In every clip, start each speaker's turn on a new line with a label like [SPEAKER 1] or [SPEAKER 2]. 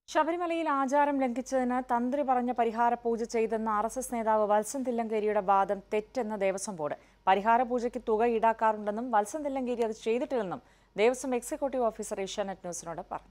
[SPEAKER 1] ശബരിമലയിൽ ആചാരം ലംഘിച്ചതിന് തന്ത്രി പറഞ്ഞ പരിഹാര പൂജ ചെയ്തെന്ന ആർ എസ് എസ് നേതാവ് വത്സൻ തില്ലങ്കേരിയുടെ വാദം തെറ്റെന്ന് ദേവസ്വം ബോർഡ് പരിഹാര പൂജയ്ക്ക് തുക ഈടാക്കാറുണ്ടെന്നും വത്സൻ തില്ലങ്കേരി അത് ചെയ്തിട്ടില്ലെന്നും ദേവസ്വം എക്സിക്യൂട്ടീവ് ഓഫീസർ ഏഷ്യാനെറ്റ് ന്യൂസിനോട് പറഞ്ഞു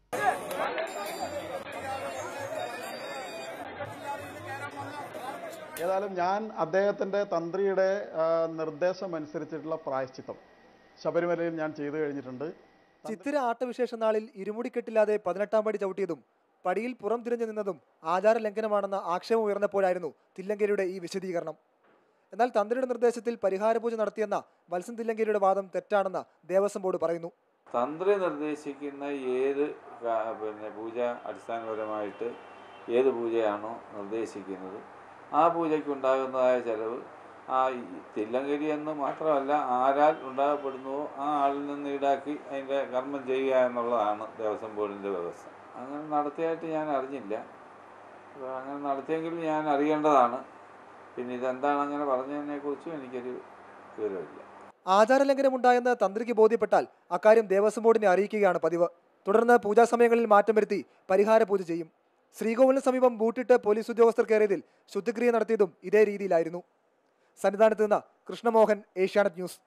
[SPEAKER 2] ഏതായാലും ഞാൻ അദ്ദേഹത്തിൻ്റെ തന്ത്രിയുടെ ആ, നിർദ്ദേശം അനുസരിച്ചിട്ടുള്ള പ്രായശ്ചിത്തം ശബരിമലയിൽ ഞാൻ ചെയ്തു കഴിഞ്ഞിട്ടുണ്ട്
[SPEAKER 3] ചിത്തിര ആട്ടവിശേഷ നാളിൽ ഇരുമുടിക്കെട്ടില്ലാതെ പതിനെട്ടാം പടി ചവിട്ടിയതും പടിയിൽ പുറം തിരിഞ്ഞു നിന്നതും ആചാര ലംഘനമാണെന്ന ആക്ഷേപം ഉയർന്നപ്പോഴായിരുന്നു തില്ലങ്കേരിയുടെ ഈ വിശദീകരണം എന്നാൽ തന്ത്രിയുടെ നിർദ്ദേശത്തിൽ പരിഹാര പൂജ നടത്തിയെന്ന വത്സൻ തില്ലങ്കേരിയുടെ വാദം തെറ്റാണെന്ന് ദേവസ്വം ബോർഡ് പറയുന്നു
[SPEAKER 4] തന്ത്രി നിർദ്ദേശിക്കുന്ന ഏത് ക- പിന്നെ പൂജ അടിസ്ഥാനപരമായിട്ട് ഏത് പൂജയാണോ നിർദ്ദേശിക്കുന്നത് ആ പൂജയ്ക്ക് ഉണ്ടാകുന്നതായ ചെലവ് ആ ഈ തില്ലങ്കരി എന്ന് മാത്രമല്ല ആരാൽ ഉണ്ടാകപ്പെടുന്നുവോ ആ ആളിൽ നിന്ന് ഈടാക്കി അതിൻ്റെ കർമ്മം ചെയ്യുക എന്നുള്ളതാണ് ദേവസ്വം ബോർഡിൻ്റെ വ്യവസ്ഥ അങ്ങനെ നടത്തിയായിട്ട് ഞാൻ അറിഞ്ഞില്ല അപ്പോൾ അങ്ങനെ നടത്തിയെങ്കിൽ ഞാൻ അറിയേണ്ടതാണ് പിന്നെ ഇതെന്താണ് അങ്ങനെ പറഞ്ഞതിനെക്കുറിച്ചും എനിക്കൊരു വിവരമില്ല
[SPEAKER 3] ആചാരലംഘനമുണ്ടായെന്ന് തന്ത്രിക്ക് ബോധ്യപ്പെട്ടാൽ അക്കാര്യം ദേവസ്വം ബോർഡിനെ അറിയിക്കുകയാണ് പതിവ് തുടർന്ന് പൂജാ സമയങ്ങളിൽ മാറ്റം വരുത്തി പരിഹാര പൂജ ചെയ്യും ശ്രീകോവിലിന് സമീപം ബൂട്ടിട്ട് പോലീസ് ഉദ്യോഗസ്ഥർ കയറിയതിൽ ശുദ്ധിക്രിയ നടത്തിയതും ഇതേ രീതിയിലായിരുന്നു സന്നിധാനത്ത് നിന്ന് കൃഷ്ണമോഹൻ ഏഷ്യാനെറ്റ് ന്യൂസ്